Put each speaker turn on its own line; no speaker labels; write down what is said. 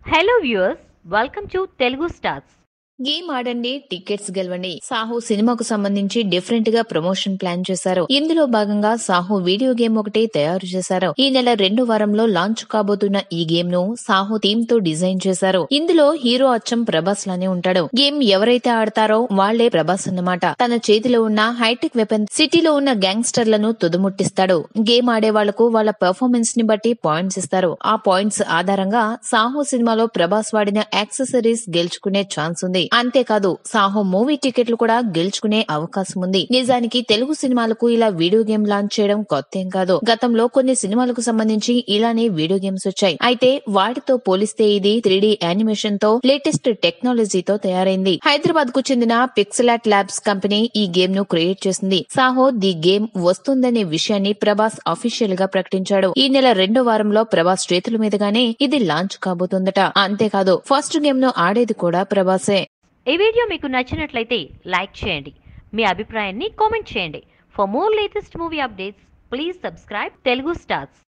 hello viewers welcome to Telugu stars
game ఆడండి tickets గెలవండి సాహో సినిమాకు సంబంధించి డిఫరెంట్ గా ప్రమోషన్ ప్లాన్ చేశారు ఇందులో భాగంగా సాహో వీడియో గేమ్ ఒకటి తయారు చేశారు ఈ నెల రెండు వారంలో లాంచ్ కాబోతున్న ఈ గేమ్ ను సాహో థీమ్ తో డిజైన్ చేశారు ఇందులో హీరో అచ్చం ప్రభాస్ లానే ఉంటాడు గేమ్ ఎవరైతే ఆడతారో వాళ్లే ప్రభాస్ అన్నమాట తన చేతిలో ఉన్న హైటెక్ వెపన్ సిటీలో ఉన్న గ్యాంగ్స్టర్లను తుదముట్టిస్తాడు గేమ్ ఆడే వాళ్లకు వాళ్ళ పెర్ఫార్మెన్స్ ని బట్టి పాయింట్స్ ఇస్తారు ఆ పాయింట్స్ ఆధారంగా సాహో సినిమాలో ప్రభాస్ వాడిన యాక్సెసరీస్ గెలుచుకునే ఛాన్స్ ఉంది అంతేకాదు సాహో మూవీ టికెట్లు కూడా గెలుచుకునే అవకాశం ఉంది నిజానికి తెలుగు సినిమాలకు ఇలా వీడియో గేమ్ లాంచ్ చేయడం కొత్తేం కాదు గతంలో కొన్ని సినిమాలకు సంబంధించి ఇలానే వీడియో గేమ్స్ వచ్చాయి అయితే వాటితో పోలిస్తే ఇది త్రీ యానిమేషన్ తో లేటెస్ట్ టెక్నాలజీతో తయారైంది హైదరాబాద్ కు చెందిన పిక్సలాట్ ల్యాబ్స్ కంపెనీ ఈ గేమ్ ను క్రియేట్ చేసింది సాహో ది గేమ్ వస్తుందనే విషయాన్ని ప్రభాస్ అఫీషియల్ గా ప్రకటించాడు ఈ నెల రెండో వారంలో ప్రభాస్ చేతుల మీదుగానే ఇది లాంచ్ కాబోతుందట అంతేకాదు ఫస్ట్ గేమ్ ను ఆడేది కూడా ప్రభాసే
ఈ వీడియో మీకు నచ్చినట్లయితే లైక్ చేయండి మీ అభిప్రాయాన్ని కామెంట్ చేయండి for more latest movie updates please subscribe Telugu stars